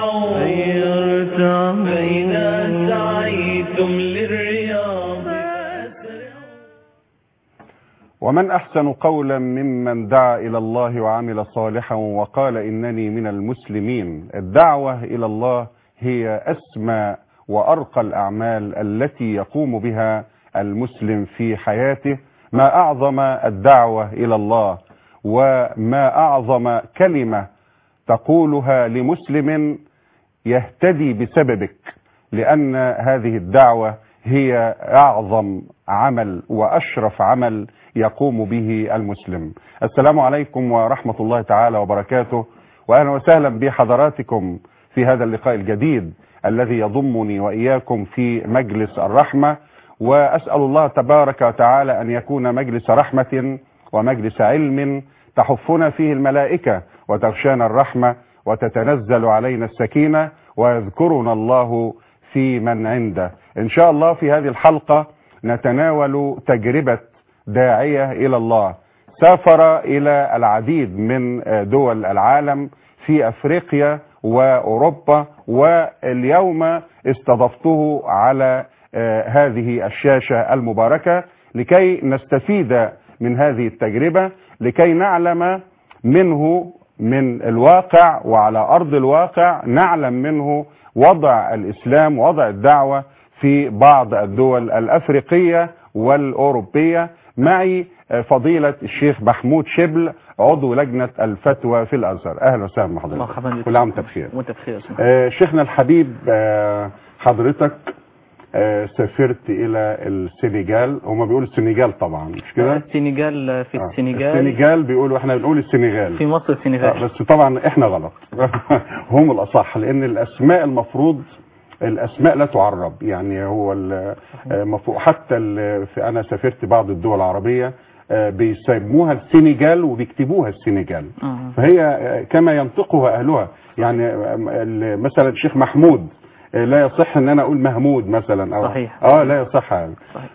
ارتعوا فإذا سعيتم للرياض ومن أحسن قولا ممن دعا إلى الله وعمل صالحا وقال إنني من المسلمين الدعوة إلى الله هي أسمى وأرقى الأعمال التي يقوم بها المسلم في حياته ما أعظم الدعوة إلى الله وما أعظم كلمة تقولها لمسلم يهتدي بسببك لأن هذه الدعوة هي أعظم عمل وأشرف عمل يقوم به المسلم السلام عليكم ورحمة الله تعالى وبركاته وأهلا وسهلا بحضراتكم في هذا اللقاء الجديد الذي يضمني وإياكم في مجلس الرحمة وأسأل الله تبارك وتعالى أن يكون مجلس رحمة ومجلس علم تحفنا فيه الملائكة وتغشانا الرحمة وتتنزل علينا السكينة ويذكرنا الله في من عنده إن شاء الله في هذه الحلقة نتناول تجربة داعية إلى الله سافر إلى العديد من دول العالم في أفريقيا وأوروبا واليوم استضفته على هذه الشاشة المباركة لكي نستفيد من هذه التجربة لكي نعلم منه من الواقع وعلى أرض الواقع نعلم منه وضع الإسلام وضع الدعوة في بعض الدول الأفريقية والأوروبية معي فضيلة الشيخ محمود شبل عضو لجنة الفتوى في الأزهر أهلا وسهلا بحضرتك مرحبا بك كل عام وانت بخير وانت بخير يا سيدي. آه، شيخنا الحبيب آه، حضرتك آه، سافرت إلى السنغال هما بيقولوا السنغال طبعا مش كده؟ السنغال في آه، السنغال السنغال بيقولوا احنا بنقول السنغال في مصر آه، السنغال بس طبعا احنا غلط هم الاصح لان الاسماء المفروض الاسماء لا تعرب يعني هو ال- آه، مفروض حتى ال- في انا سافرت بعض الدول العربيه آه، بيسموها السنغال وبيكتبوها السنغال آه. فهي آه، كما ينطقها اهلها يعني آه، ال- مثلا الشيخ محمود آه، لا يصح ان انا اقول محمود مثلا او صحيح. اه لا يصح هذا صحيح.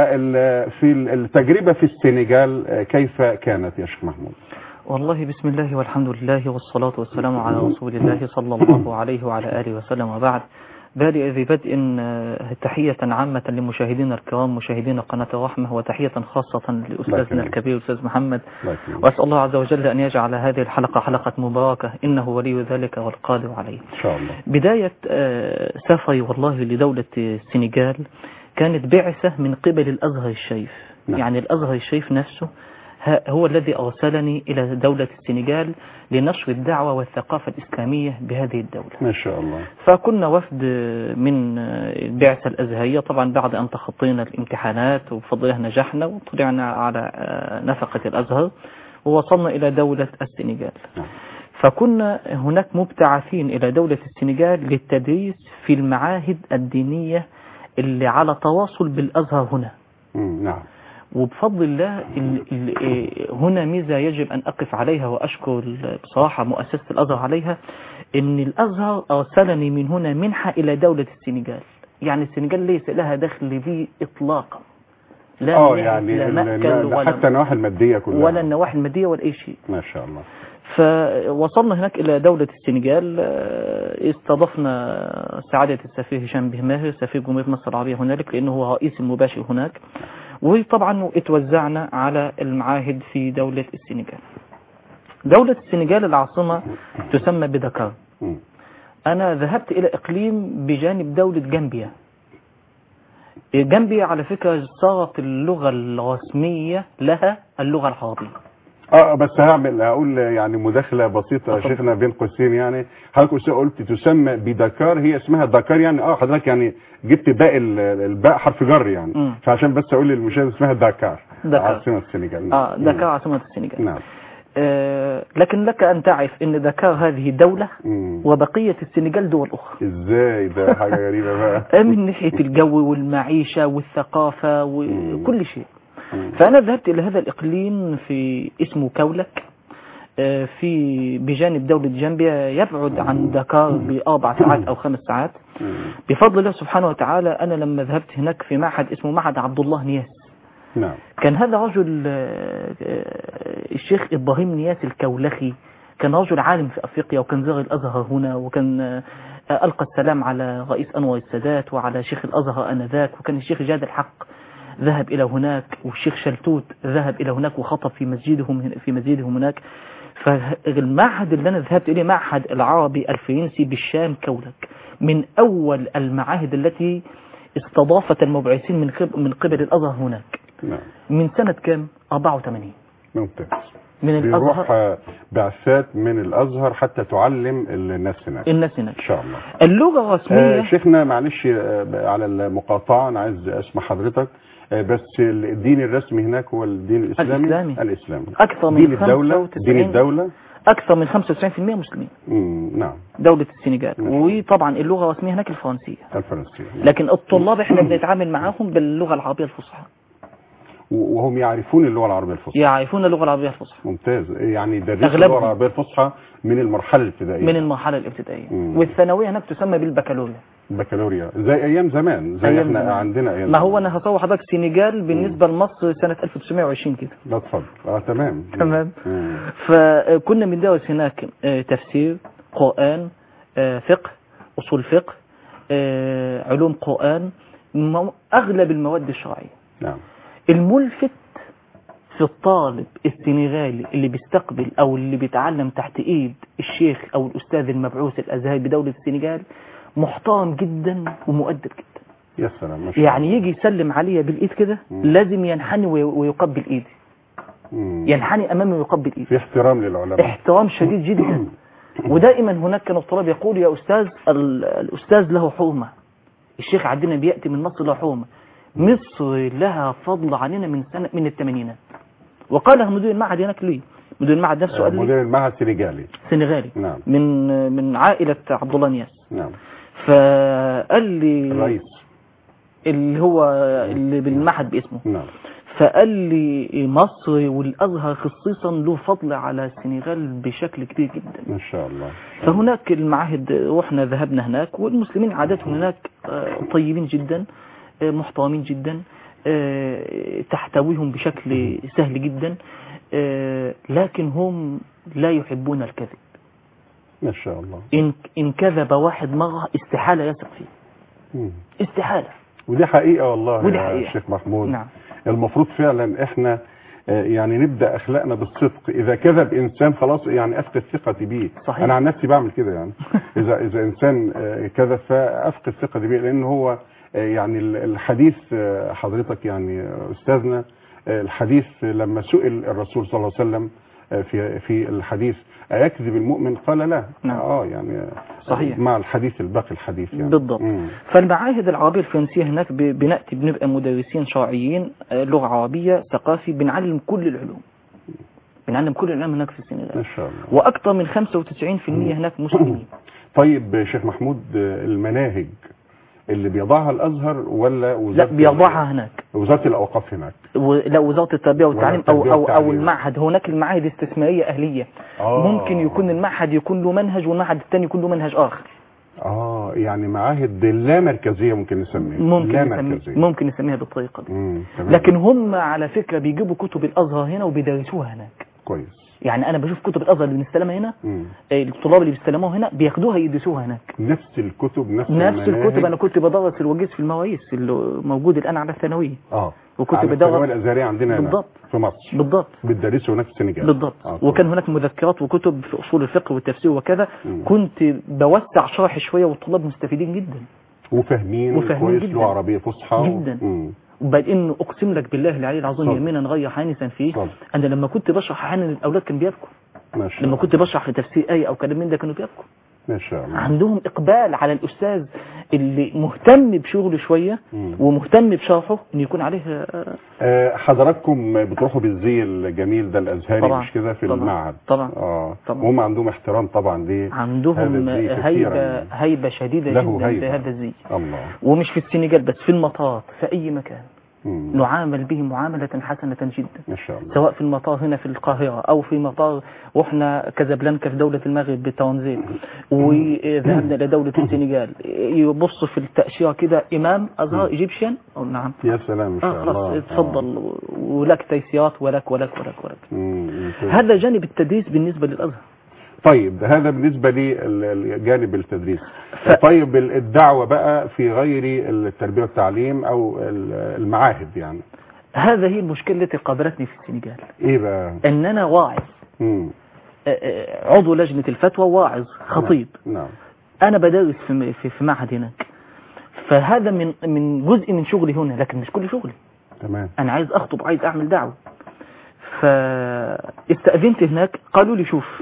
ففي التجربه في السنغال آه، كيف كانت يا شيخ محمود والله بسم الله والحمد لله والصلاة والسلام على رسول الله صلى الله عليه وعلى آله وسلم وبعد بادئ ذي بدء آه، تحية عامة لمشاهدينا الكرام مشاهدين قناة الرحمة وتحية خاصة الله لأستاذنا يكرمك. الكبير أستاذ محمد الله يكرمك. وأسأل الله عز وجل أن يجعل هذه الحلقة حلقة مباركة إنه ولي ذلك والقادر عليه ان شاء الله بداية آه، سفري والله لدولة السنغال كانت بعثة من قبل الأزهر الشريف نعم. يعني الأزهر الشريف نفسه ه- هو الذي أرسلني إلى دولة السنغال لنشر الدعوة والثقافة الإسلامية بهذه الدولة ما شاء الله فكنا وفد من البعثة الأزهرية طبعا بعد أن تخطينا الامتحانات وبفضلها نجحنا وطلعنا على آه، نفقة الأزهر ووصلنا إلى دولة السنغال نعم. فكنا هناك مبتعثين إلى دولة السنغال للتدريس في المعاهد الدينية اللي على تواصل بالأزهر هنا مم، نعم وبفضل الله ال ال إيه، هنا ميزة يجب أن أقف عليها وأشكر ال- بصراحة مؤسسة الأزهر عليها إن الأزهر أرسلني من هنا منحة إلى دولة السنغال يعني السنغال ليس لها دخل بي إطلاقا لا اه من ناحية يعني لا ال- مأكل ال- ولا حتى النواحي الماديه كلها ولا النواحي المادية ولا أي شيء ما شاء الله فوصلنا هناك إلى دولة السنغال آه، استضفنا سعادة السفير هشام بهماهر سفير جمهورية مصر العربية هنالك لأنه هو رئيس المباشر هناك وطبعا اتوزعنا على المعاهد في دولة السنغال دولة السنغال العاصمة تسمى بدكار مم. أنا ذهبت إلى إقليم بجانب دولة جامبيا جامبيا على فكرة صارت اللغة الرسمية لها اللغة العربية اه بس هعمل هقول يعني مداخله بسيطه يا اتفضل. شيخنا بين قوسين يعني حضرتك قلت تسمى بدكار هي اسمها دكار يعني اه حضرتك يعني جبت باقي ال- الباء حرف جر يعني مم. فعشان بس اقول للمشاهد اسمها دكار دكار. عاصمه السنغال نعم. آه دكار عاصمة السنغال نعم آه لكن لك أن تعرف أن دكار هذه دولة مم. وبقية السنغال دول أخرى ازاي ده حاجه غريبه بقى من ناحية الجو والمعيشة والثقافة مم. وكل شيء مم. فأنا ذهبت إلى هذا الإقليم في اسمه كولك آه، في بجانب دولة جامبيا يبعد عن دكار بأربع ساعات أو خمس ساعات مم. بفضل الله سبحانه وتعالى أنا لما ذهبت هناك في معهد اسمه معهد عبد الله نياس نعم كان هذا رجل آه، آه، الشيخ إبراهيم نياس الكولخي كان رجل عالم في أفريقيا وكان زار الأزهر هنا وكان آه، ألقى السلام على رئيس أنور السادات وعلى شيخ الأزهر آنذاك وكان الشيخ جاد الحق ذهب إلى هناك والشيخ شلتوت ذهب إلى هناك وخطب في مسجدهم في مسجدهم هناك فالمعهد اللي أنا ذهبت إليه معهد العربي الفرنسي بالشام كولك من أول المعاهد التي استضافت المبعثين من قبل من قبل الأزهر هناك نعم من سنة كام 84 ممتاز من بيروح الأزهر آه، بعثات من الازهر حتى تعلم الناس هناك الناس هناك ان شاء الله اللغة آه الرسمية شيخنا معلش آه، على المقاطعة أنا عايز أسمع حضرتك آه، بس الدين الرسمي هناك هو الدين الإسلامي الإسلامي. الإسلامي أكثر من دين الدولة 95 دين الدولة أكثر من 95% مسلمين مم، نعم دولة السنغال نعم. وطبعا اللغة الرسمية هناك الفرنسية الفرنسية لكن الطلاب احنا بنتعامل معاهم باللغة العربية الفصحى و- وهم يعرفون اللغة العربية الفصحى يعرفون اللغة العربية الفصحى ممتاز يعني يدرسوا أغلبهم. اللغة العربية الفصحى من المرحلة الابتدائية من المرحلة الابتدائية مم. والثانوية هناك تسمى بالبكالوريا البكالوريا زي أيام زمان زي أيام احنا زمان. عندنا أيام ما هو زمان. انا هصور حضرتك سنغال بالنسبة لمصر سنة 1920 كده لا اتفضل اه تمام تمام. مم. فكنا بندرس هناك آه، تفسير قرآن آه، فقه أصول فقه آه، علوم قرآن مو- أغلب المواد الشرعية نعم الملفت في الطالب السنغالي اللي بيستقبل أو اللي بيتعلم تحت إيد الشيخ أو الأستاذ المبعوث الأزهري بدولة السنغال محترم جدا ومؤدب جدا يا سلام ما شاء الله. يعني يجي يسلم عليا بالإيد كده مم. لازم ينحني وي- ويقبل إيدي مم. ينحني أمامي ويقبل إيدي في احترام للعلماء احترام شديد جدا ودائما هناك كان الطلاب يقول يا أستاذ ال- الأستاذ له حرمة الشيخ عندنا بيأتي من مصر له حرمة مصر لها فضل علينا من سنة من الثمانينات وقالها مدير المعهد هناك لي مدير المعهد نفسه آه، قال لي مدير المعهد سنغالي سنغالي نعم من من عائلة عبد الله نياس نعم فقال لي الرئيس اللي هو اللي بالمعهد باسمه نعم فقال لي مصر والأزهر خصيصا له فضل على السنغال بشكل كبير جدا ان شاء الله فهناك المعاهد رحنا ذهبنا هناك والمسلمين عادتهم هناك آه، طيبين جدا آه، محترمين جدا آه، تحتويهم بشكل سهل جدا آه، لكن هم لا يحبون الكذب ما شاء الله إن, إن كذب واحد مرة استحالة يثق فيه مم. استحالة ودي حقيقة والله ودي يا حقيقة. شيخ محمود نعم المفروض فعلا احنا آه، يعني نبدا اخلاقنا بالصدق اذا كذب انسان خلاص يعني افقد ثقتي بيه صحيح. انا عن نفسي بعمل كده يعني اذا اذا انسان آه، كذب فافقد ثقتي بيه لان هو آه، يعني ال- الحديث آه، حضرتك يعني آه، استاذنا آه، الحديث لما سئل الرسول صلى الله عليه وسلم آه، في في الحديث أيكذب المؤمن قال لا نعم. اه يعني آه، صحيح. مع الحديث الباقي الحديث يعني بالضبط مم. فالمعاهد العربية الفرنسية هناك ب- بنأتي بنبقى مدرسين شرعيين آه، لغة عربية ثقافي بنعلم كل العلوم بنعلم كل العلوم هناك في ما السنغال شاء الله وأكثر من 95% هناك مسلمين طيب شيخ محمود آه، المناهج اللي بيضعها الازهر ولا لا وزاره بيضعها هناك وزاره الاوقاف هناك و- لا وزارة التربية والتعليم أو, التربية أو, أو والتعليم. المعهد هناك المعاهد استثمارية أهلية آه. ممكن يكون المعهد يكون له منهج والمعهد الثاني يكون له منهج آخر اه يعني معاهد لا مركزيه ممكن نسميها ممكن لا نسميه مركزيه ممكن نسميها بالطريقة دي مم. تمام. لكن هم على فكرة بيجيبوا كتب الأزهر هنا وبيدرسوها هناك كويس يعني أنا بشوف كتب الأزهر اللي بنستلمها هنا مم. الطلاب اللي بيستلموها هنا بياخدوها يدرسوها هناك نفس الكتب نفس نفس المناهج. الكتب انا كنت بدرس الوجيز في المواعيد اللي موجود الان على الثانويه اه وكنت على بدرس- الثانويه الازهريه عندنا هنا بالضبط. في مصر بالضبط بتدرسوا هناك في السنغال بالضبط آه وكان هناك مذكرات وكتب في اصول الفقه والتفسير وكذا مم. كنت بوسع شرح شويه والطلاب مستفيدين جدا وفاهمين وفاهمين كويس جدا. لغه عربيه فصحى جدا. مم. وبعدين اقسم لك بالله العلي العظيم اتفضل. يمينا غير حانسا فيه اتفضل. انا لما كنت بشرح احيانا الاولاد كانوا بيبكوا ما شاء لما الله كنت بشرح في تفسير ايه او كلام من ده كانوا بيبكوا ما شاء الله عندهم اقبال على الاستاذ اللي مهتم بشغله شويه مم. ومهتم بشرحه ان يكون عليه آه، آه، حضراتكم بتروحوا بالزي الجميل ده الازهري طبعا. مش كده في طبعا. المعهد طبعا. اه طبعا. وهم عندهم احترام طبعا ليه هذا عندهم الزي كثيراً. هيبة هيبة شديدة له جدا هيبة. في هذا الزي الله ومش في السنغال بس في المطار في أي مكان مم. نعامل به معاملة حسنة جدا ما شاء الله سواء في المطار هنا في القاهرة أو في مطار رحنا كازابلانكا في دولة المغرب بتوانزيت وذهبنا إلى دولة السنغال يبص في التأشيرة كده إمام أزهر إيجيبشن أو نعم يا سلام ما آه شاء الله خلاص اتفضل ولك تيسيرات ولك ولك ولك ولك مم. ممتاز. هذا جانب التدريس بالنسبة للأزهر طيب هذا بالنسبة للجانب التدريس ف- طيب ال- الدعوة بقى في غير التربية والتعليم أو ال- المعاهد يعني هذا هي المشكلة التي قابلتني في السنغال إيه بقى ان انا واعظ مم. آه، آه، عضو لجنة الفتوى واعظ خطيب نعم انا بدرس في في, في معهد هناك فهذا من من جزء من شغلي هنا لكن مش كل شغلي تمام انا عايز اخطب عايز اعمل دعوه فاستأذنت هناك قالوا لي شوف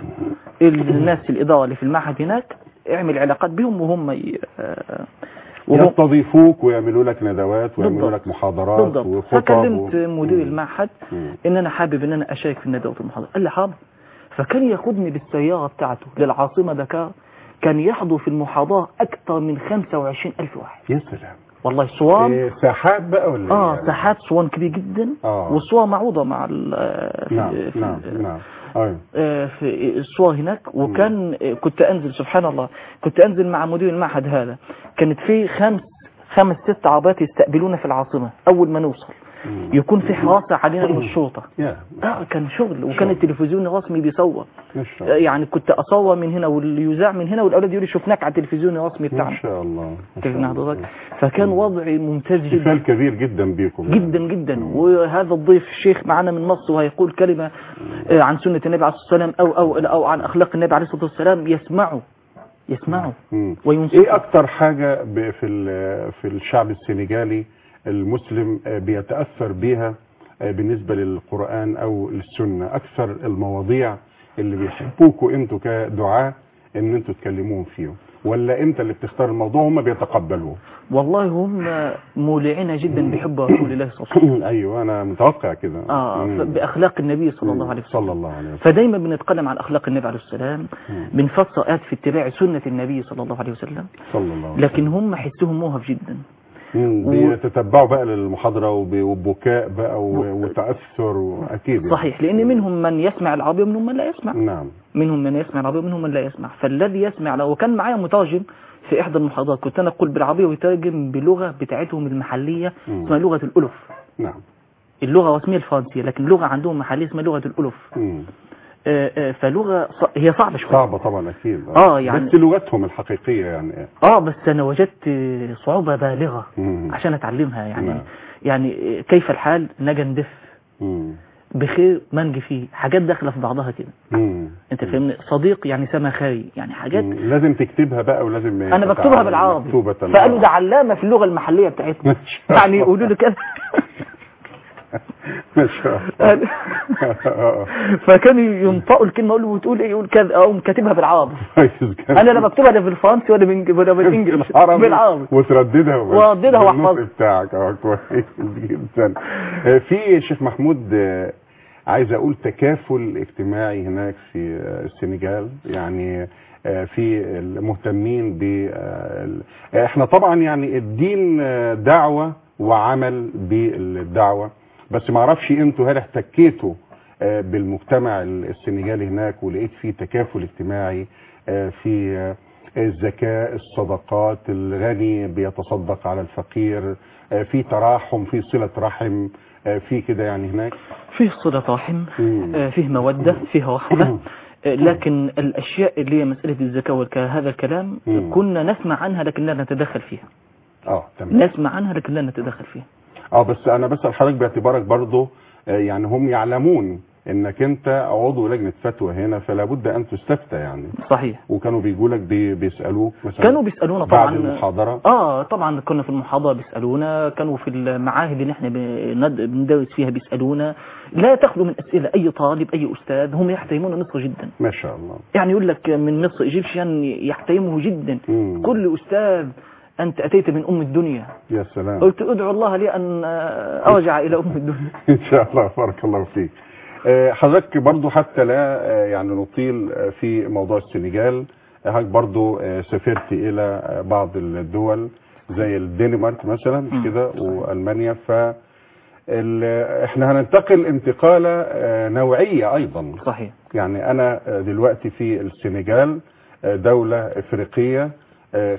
الناس الإدارة اللي في المعهد هناك اعمل علاقات بهم وهم ي... آه، وهم يستضيفوك ويعملوا لك ندوات ويعملوا بالضبط. لك محاضرات بالضبط وخطب فكلمت و- مدير مم. المعهد مم. ان انا حابب ان انا اشارك في الندوة والمحاضرة قال لي حاضر فكان ياخدني بالسيارة بتاعته للعاصمة دكار كان يحضر في المحاضرة اكثر من 25 الف واحد يا سلام والله صوان إيه ساحات بقى ولا اه إيه؟ ساحات صوان كبير جدا آه. والصور معروضة مع ال- آه، في- نعم في- نعم نعم أيوة. آه، في الصور هناك وكان آه، كنت انزل سبحان الله كنت انزل مع مدير المعهد هذا كانت في خمس خمس ست عربات يستقبلونا في العاصمة اول ما نوصل مم. يكون في حراسة علينا من الشرطة يا اه كان شغل وكان التلفزيون الرسمي بيصور ما آه، شاء الله يعني كنت اصور من هنا واللي يذاع من هنا والاولاد يقولوا شفناك على التلفزيون الرسمي ما بتاعنا شاء الله ما شاء تفهم الله. حضرتك فكان وضعي ممتاز جدا مثال كبير جدا بيكم جدا جدا وهذا الضيف الشيخ معنا من مصر وهيقول كلمة آه، عن سنة النبي عليه الصلاة والسلام أو, أو, أو عن أخلاق النبي عليه الصلاة والسلام يسمعوا يسمعوا مم. وينصفوا ايه اكتر حاجة ب- في ال- في الشعب السنغالي المسلم آه، بيتأثر بيها آه، بالنسبة للقرآن او السنة اكثر المواضيع اللي بيحبوكوا انتوا كدعاة ان انتوا تكلموهم فيهم ولا انت اللي بتختار الموضوع هم بيتقبلوه والله هم مولعين جدا بحب رسول الله صلى الله عليه وسلم ايوه انا متوقع كده آه مم. بأخلاق النبي صلى الله عليه وسلم صلى الله عليه وسلم فدايما بنتكلم عن أخلاق النبي عليه السلام مم. بنفسر آيات في اتباع سنة النبي صلى الله عليه وسلم صلى الله عليه لكن هم حسهم موهب جدا مم. و- بيتتبعوا بقى للمحاضرة وب- وبكاء بقى و- وتأثر واكيد يعني. صحيح لأن منهم من يسمع العربية ومنهم من لا يسمع نعم منهم من يسمع العربية ومنهم من لا يسمع فالذي يسمع لو كان معايا مترجم في إحدى المحاضرات كنت أنا أقول بالعربية ويترجم بلغة بتاعتهم المحلية مم. اسمها لغة الألف نعم اللغة الرسمية الفرنسية لكن لغة عندهم محلية اسمها لغة الألف مم. آه، آه، فلغة ص- هي صعبة شوية صعبة طبعا اكيد آه، يعني- بس لغتهم الحقيقية يعني اه بس انا وجدت آه، صعوبة بالغة مم. عشان اتعلمها يعني نعم. يعني آه، كيف الحال نجا ندف مم. بخير منجي فيه حاجات داخلة في بعضها كده مم. انت فاهمني صديق يعني سما خاي يعني حاجات مم. لازم تكتبها بقى ولازم انا بكتبها تتعلم بالعربي مكتوبة فقالوا ده علامة في اللغة المحلية بتاعتنا ما شاء يعني الله. يقولوا له كده ما شاء الله آه. فكانوا ينطقوا الكلمة يقول له وتقول ايه يقول كذا اقوم كاتبها بالعربي كويس كان انا لا بكتبها لا بالفرنسي ولا بالإنج- ولا بالانجلش بالعربي بالعربي وترددها بس. وأرددها بالنطق وأحفظها. بتاعك اه كويس جدا آه، في شيخ محمود آه، عايز اقول تكافل اجتماعي هناك في آه، السنغال يعني آه، في المهتمين ب آه، ال- آه، احنا طبعا يعني الدين آه، دعوة وعمل بالدعوة بس ما اعرفش انتوا هل احتكيتوا آه، بالمجتمع السنغالي هناك ولقيت فيه تكافل اجتماعي آه، في آه، الزكاة الصدقات الغني بيتصدق على الفقير آه، في تراحم في صلة رحم آه، في كده يعني هناك فيه صلة رحم مم. آه، فيه مودة فيه رحمة آه، لكن الأشياء اللي هي مسألة الزكاة وهذا الكلام مم. كنا نسمع عنها لكن لا نتدخل فيها اه تمام نسمع عنها لكن لا نتدخل فيها اه بس انا بسأل حضرتك باعتبارك برضه آه، يعني هم يعلمون انك انت عضو لجنة فتوى هنا فلا بد ان تستفتى يعني صحيح وكانوا بيجوا لك بي بيسألوك مثلا كانوا بيسألونا بعد طبعا المحاضرة اه طبعا كنا في المحاضرة بيسألونا كانوا في المعاهد اللي احنا بند- بندرس فيها بيسألونا لا تخلو من أسئلة أي طالب أي أستاذ هم يحترمون مصر جدا ما شاء الله يعني يقول لك من مصر ايجيبشن يحترمه جدا مم. كل أستاذ أنت أتيت من أم الدنيا يا سلام قلت ادعو الله لي أن آه، أرجع إلى أم الدنيا ان شاء الله بارك الله فيك آه، حضرتك برضو حتى لا آه، يعني نطيل آه، في موضوع السنغال آه، حضرتك برضو آه، سافرت الى آه، بعض الدول زي الدنمارك مثلا مش مم. كده والمانيا ف ال- احنا هننتقل انتقالة آه، نوعية ايضا صحيح يعني انا آه، دلوقتي في السنغال آه، دولة افريقية آه،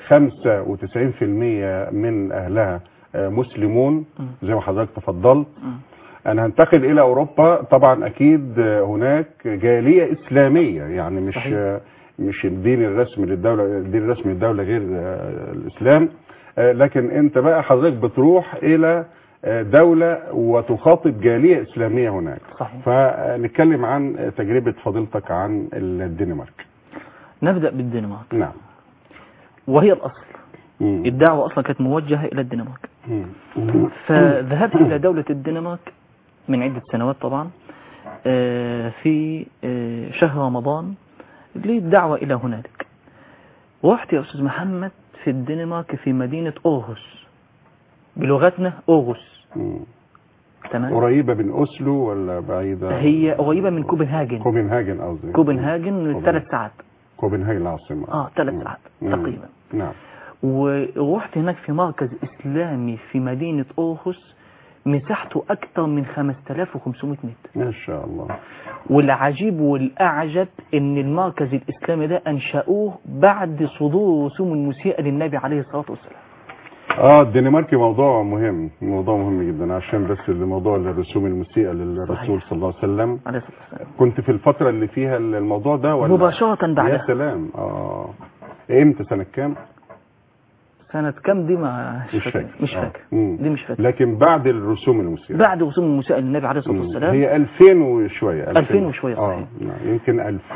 95% من اهلها آه، مسلمون مم. زي ما حضرتك تفضلت مم. انا هنتقل الى اوروبا طبعا اكيد هناك جاليه اسلاميه يعني مش صحيح. مش الدين الرسمي للدوله الدين الرسمي للدوله غير آه، الاسلام آه، لكن انت بقى حضرتك بتروح الى آه، دوله وتخاطب جاليه اسلاميه هناك صحيح فنتكلم عن تجربه فضيلتك عن الدنمارك نبدأ بالدنمارك نعم وهي الأصل مم. الدعوة أصلا كانت موجهة إلى الدنمارك مم. فذهبت إلى دولة الدنمارك من عدة سنوات طبعا آه، في آه، شهر رمضان للدعوة إلى هنالك رحت يا أستاذ محمد في الدنمارك في مدينة أوغوس بلغتنا أوغوس مم. تمام قريبه من اوسلو ولا بعيده هي قريبة من كوبنهاجن كوبنهاجن قصدي كوبنهاجن ثلاث ساعات كوبنهاجن العاصمه اه ثلاث مم. ساعات مم. تقريبا نعم ورحت هناك في مركز إسلامي في مدينة أوغوس مساحته أكثر من 5500 متر ما شاء الله والعجيب والأعجب إن المركز الإسلامي ده أنشأوه بعد صدور رسوم المسيئة للنبي عليه الصلاة والسلام اه الدنمارك موضوع مهم موضوع مهم جدا عشان بس الموضوع الرسوم المسيئة للرسول صحيح. صلى الله عليه وسلم عليه الصلاة والسلام كنت في الفترة اللي فيها الموضوع ده ولا مباشرة يا بعدها سلام اه امتى سنة كام سنة كام دي ما مش فاكر مش آه. فاكر مم. دي مش فاكر لكن بعد الرسوم المسيئة بعد رسوم المسيئة للنبي عليه الصلاة مم. والسلام هي 2000 وشوية 2000 وشوية، اه صحيح. نعم. يمكن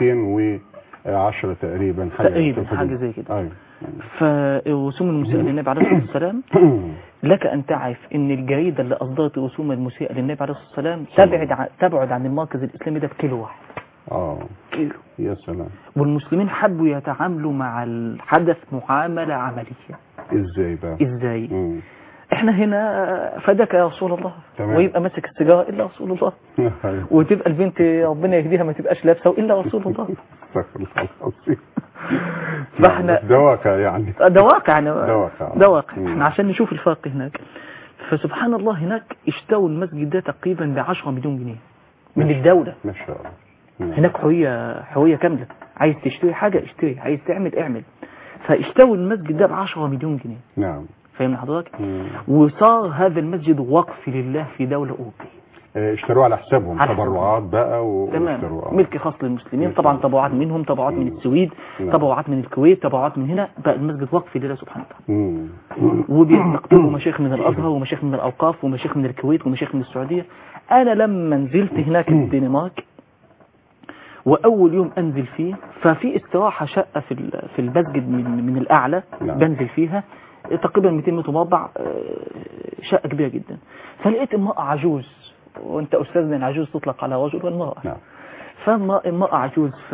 2010 تقريبا حاجة تقريباً، في الحدود. حاجة زي كده. ايوه فرسوم المسيئة للنبي عليه الصلاة والسلام لك أن تعرف أن الجريدة اللي أصدرت رسوم المسيئة للنبي عليه الصلاة والسلام تبعد عن, تبعد عن المركز الإسلامي ده بكيلو واحد اه كيلو يا سلام والمسلمين حبوا يتعاملوا مع الحدث معاملة عملية ازاي بقى إزاي مم. احنا هنا فدك يا رسول الله تمام. ويبقى ماسك السيجارة إلا رسول الله أيوة. وتبقى البنت ربنا يهديها ما تبقاش لابسة إلا رسول الله استغفر الله العظيم فاحنا- نعم، ده واقع يعني ده واقع يعني ده واقع. ده واقع مم. احنا عشان نشوف الفرق هناك فسبحان الله هناك اشتروا المسجد ده تقريبا ب 10 مليون جنيه من الدولة ما شاء الله مم. هناك حرية حرية كاملة عايز تشتري حاجة اشتري عايز تعمل اعمل فاشتروا المسجد ده ب 10 مليون جنيه نعم فاهم حضرتك مم. وصار هذا المسجد وقف لله في دولة أوروبية آه، اشتروه على حسابهم على حسابهم. تبرعات بقى و- تمام واشتروه آه. ملك خاص للمسلمين ملك طبعا خاص. تبرعات منهم تبرعات من مم. السويد نعم. تبرعات من الكويت تبرعات من هنا بقى المسجد وقف لله سبحانه وتعالى مم. وبيستقطبوا مشايخ من الازهر ومشايخ من الاوقاف ومشايخ من الكويت ومشايخ من السعوديه انا لما نزلت هناك الدنمارك واول يوم انزل فيه ففي استراحه شقه في ال- في المسجد من من الاعلى نعم. بنزل فيها تقريبا 200 متر مربع آه، شقه كبيره جدا فلقيت امراه عجوز وانت استاذنا العجوز تطلق على رجل والمراه نعم فامرأة عجوز ف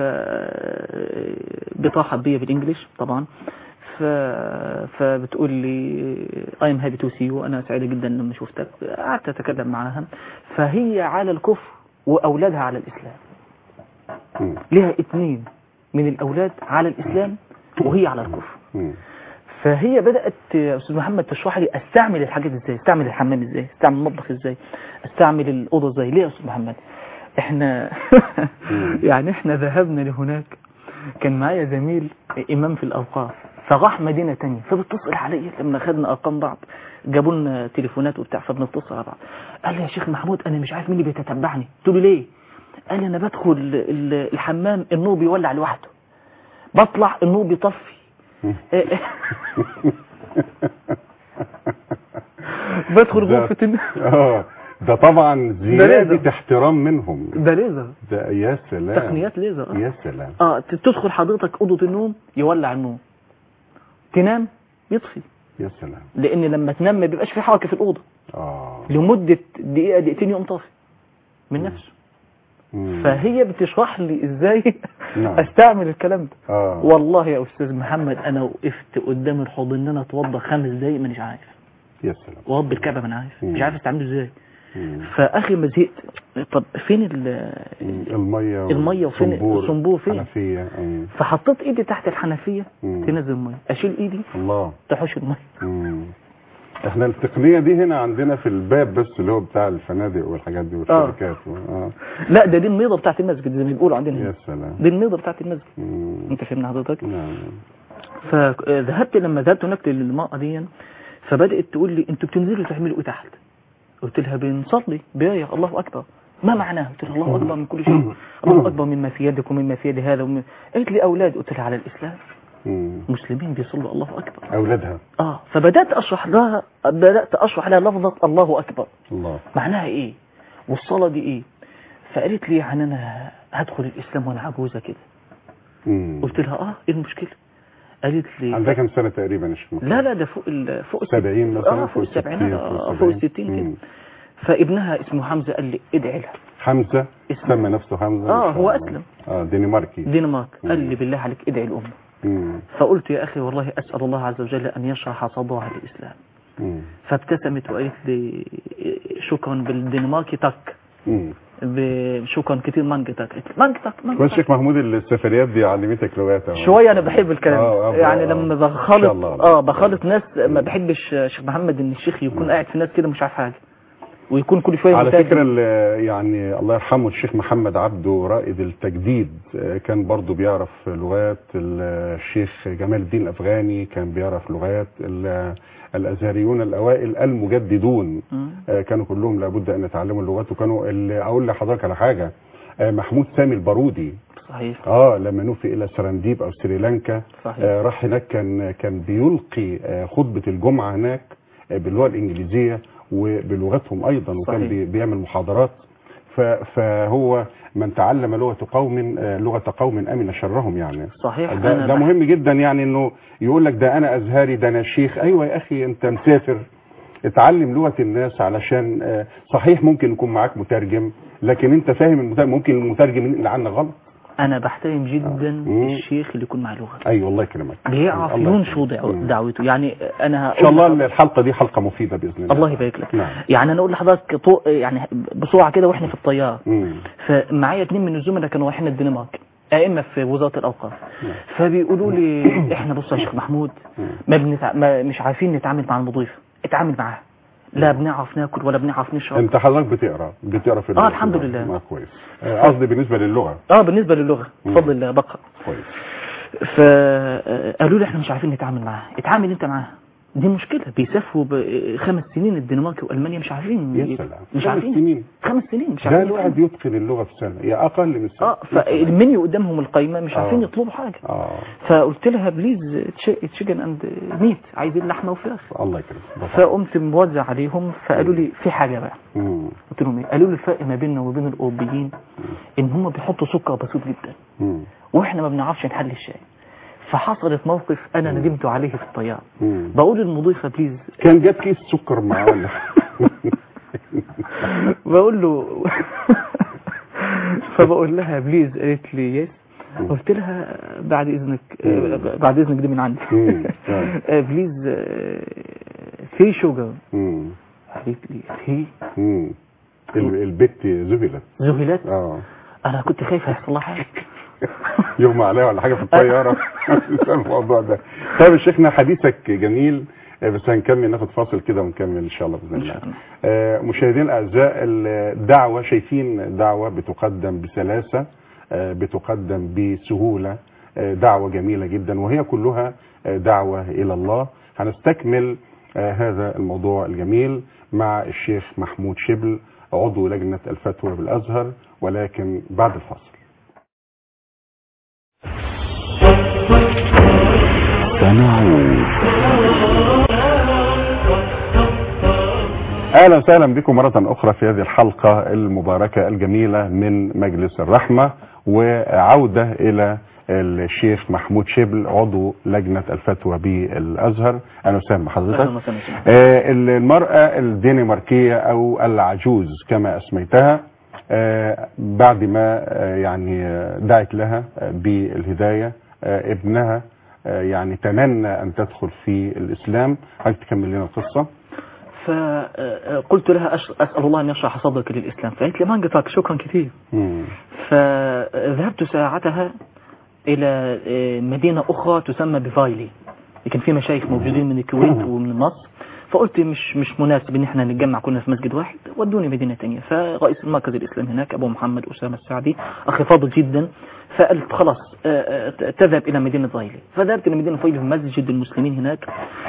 بترحب بيا بالانجلش طبعا ف... فبتقول لي I'm happy to see you أنا سعيدة جدا لما شفتك قعدت أتكلم معاها فهي على الكفر وأولادها على الإسلام مم. لها اثنين من الأولاد على الإسلام وهي على الكفر مم. فهي بدأت يا أستاذ محمد تشرح لي استعمل الحاجات ازاي استعمل الحمام ازاي استعمل المطبخ ازاي استعمل الأوضة ازاي ليه يا أستاذ محمد احنا يعني احنا ذهبنا لهناك كان معايا زميل إمام في الأوقاف فراح مدينة تانية فبتصل عليا لما خدنا أرقام بعض جابوا لنا تليفونات وبتاع فبنتصل على بعض قال لي يا شيخ محمود أنا مش عارف مين اللي بيتتبعني قلت له ليه قال لي أنا بدخل ال- الحمام النور بيولع لوحده بطلع النور بيطفي بدخل ده- غرفة الن- اه ده طبعا زيادة احترام منهم ده ليزر ده يا سلام تقنيات ليزر آه. يا سلام اه ت- تدخل حضرتك اوضه النوم يولع النوم تنام يطفي يا سلام لان لما تنام ما بيبقاش في حركه في الاوضه اه لمده دقيقه دقيقتين يقوم طافي من نفسه مم. فهي بتشرح لي ازاي نعم. استعمل الكلام ده اه والله يا استاذ محمد انا وقفت قدام الحوض ان انا اتوضى خمس دقايق مانيش عارف يا سلام ورب الكعبه ما انا عارف مش مم. عارف استعمله ازاي مم. فاخي ما زهقت طب فين ال مم. المية المية وفين- الصنبور فين؟ حنفية مم. فحطيت ايدي تحت الحنفيه مم. تنزل الميه اشيل ايدي الله تحوش الميه مم. احنا التقنية دي هنا عندنا في الباب بس اللي هو بتاع الفنادق والحاجات دي والشركات و... آه. لا ده دي النيضه بتاعت المسجد زي ما بيقولوا عندنا يا هنا سلام دي النيضه بتاعت المسجد مم. انت فاهمني حضرتك نعم فذهبت لما ذهبت هناك للمرأة دي فبدأت تقول لي انتوا بتنزلوا تعملوا ايه تحت قلت لها بنصلي بآية الله أكبر ما معناه قلت لها الله أكبر من كل شيء الله أكبر مما في يدك ومما في يد هذا ومن... قالت لي أولاد قلت لها على الإسلام مم. مسلمين بيصلوا الله أكبر أولادها آه فبدأت أشرح لها بدأت أشرح لها لفظة الله أكبر الله معناها إيه والصلاة دي إيه فقالت لي يعني أنا هدخل الإسلام وأنا عجوزة كده مم. قلت لها آه إيه المشكلة قالت لي عندها كم سنة تقريبا يا شيخ محمد؟ لا لا ده فوق ال فوق الست- 70 مثلا اه فوق السبعينات آه، فوق الستين كده مم. فابنها اسمه حمزة قال لي ادعي لها حمزة اسمه. سمى نفسه حمزة آه، ما شاء هو الله. أسلم. اه دنماركي دنمارك قال مم. لي بالله عليك ادعي الأم مم. فقلت يا أخي والله أسأل الله عز وجل أن يشرح صدرها للإسلام مم. فابتسمت وقالت لي شكرا بالدنماركي تك مم. ب- شكرا كتير مانجا تك قلت مانجا تك مانجا كويس تك شيخ محمود السفريات دي علمتك لغات أهو. شوية أنا بحب الكلام آه، آه، يعني آه. لما إن شاء بخالط الله. اه بخالط ناس ما بحبش شيخ محمد إن الشيخ يكون قاعد في ناس كده مش عارف حاجة ويكون كل شوية على متاجر. فكرة ال- يعني الله يرحمه الشيخ محمد عبده رائد التجديد آه، كان برضو بيعرف لغات ال- الشيخ جمال الدين الأفغاني كان بيعرف لغات ال- الأزهريون الأوائل المجددون مم. آه، كانوا كلهم لابد أن يتعلموا اللغات وكانوا اللي أقول لحضرتك على حاجة آه، محمود سامي البارودي صحيح اه لما نوفي الى سرانديب او سريلانكا صحيح. آه راح هناك كان كان بيلقي آه خطبه الجمعه هناك آه باللغه الانجليزيه وبلغتهم ايضا وكان صحيح. بي بيعمل محاضرات ف- فهو من تعلم لغه قوم آه لغه قوم امن شرهم يعني صحيح ده, أنا ده بح- مهم جدا يعني انه يقول لك ده انا ازهري ده انا شيخ ايوه يا اخي انت مسافر اتعلم لغه الناس علشان آه، صحيح ممكن يكون معاك مترجم لكن انت فاهم المترجم ممكن المترجم ينقل عنك غلط أنا بحترم جدا مم. الشيخ اللي يكون مع لغة ايوه الله يكرمك بيعرف الله ينشر يكرمك. دعو- مم. دعوته يعني أنا ان شاء الله الحلقه دي حلقه مفيده باذن الله الله يبارك لك نعم يعني أنا أقول لحضرتك طو... يعني بسرعة كده وإحنا في الطيارة مم. فمعايا اتنين من الزملاء كانوا رايحين الدنمارك أئمة في وزارة الأوقاف نعم. فبيقولوا لي إحنا بص يا شيخ محمود مم. ما, بنتع... ما مش عارفين نتعامل مع المضيف اتعامل معاه لا بنعرف ناكل ولا بنعرف نشرب انت حضرتك بتقرا بتقرا في اللغة. الحمد لله. ما كويس آه، قصدي بالنسبه للغه اه بالنسبة للغة مم. بفضل الله بقرأ كويس فقالوا لي احنا مش عارفين نتعامل معاه اتعامل انت معاه دي مشكلة بيسافروا بخمس سنين الدنمارك والمانيا مش عارفين يا سلام مش خمس عارفين سنين خمس سنين مش ده عارفين الواحد يتقن اللغه في سنه يا اقل من سنه اه فالمنيو قدامهم القايمة مش عارفين آه. يطلبوا حاجة اه فقلت لها بليز تشيكن اند ميت عايزين لحمة وفراخ الله يكرمك فقمت موزع عليهم فقالوا لي في حاجة بقى مم. قلت لهم ايه قالوا لي الفرق ما بيننا وبين الاوروبيين ان هم بيحطوا سكر بسيط جدا مم. واحنا ما بنعرفش نحل الشاي فحصلت موقف انا ندمت عليه في الطياره مم. بقول للمضيفه بليز كان جاب كيس سكر معانا بقول له فبقول لها بليز قالت لي يس قلت لها بعد اذنك مم. بعد اذنك دي من عندي مم. آه. بليز في شوجر مم. قالت لي في مم. ال- البت ذهلت ذهلت اه انا كنت خايف هيحصل لها حاجه يغمى عليها ولا حاجه في الطياره عشان الموضوع ده طيب يا شيخنا حديثك جميل آه، بس هنكمل ناخد فاصل كده ونكمل ان شاء الله باذن إن الله شاء الله. آه، مشاهدينا الاعزاء الدعوه شايفين دعوه بتقدم بسلاسه آه، بتقدم بسهوله آه، دعوه جميله جدا وهي كلها آه، دعوه الى الله هنستكمل آه، هذا الموضوع الجميل مع الشيخ محمود شبل عضو لجنه الفتوى بالازهر ولكن بعد الفاصل سنعود اهلا وسهلا بكم مرة اخرى في هذه الحلقة المباركة الجميلة من مجلس الرحمة وعودة الى الشيخ محمود شبل عضو لجنة الفتوى بالازهر اهلا وسهلا بحضرتك أهلا وسهلا وسهلا. آه، المرأة الدنماركية او العجوز كما اسميتها آه، بعد ما آه، يعني آه، دعت لها آه، بالهداية آه، ابنها آه، يعني تمنى ان تدخل في الاسلام عايز تكمل لنا القصة فقلت لها أش- اسال الله ان يشرح صدرك للاسلام فقالت لي ما انقطعك شكرا كثير مم. فذهبت ساعتها إلى آه، مدينة أخرى تسمى بفايلي كان في مشايخ موجودين من الكويت ومن مصر فقلت مش مش مناسب ان احنا نتجمع كلنا في مسجد واحد ودوني مدينة تانية فرئيس المركز الاسلامي هناك ابو محمد اسامة السعدي اخي فاضل جدا فقلت خلاص آه، آه، تذهب الى مدينة فايلي فذهبت الى مدينة فايلي في مسجد المسلمين هناك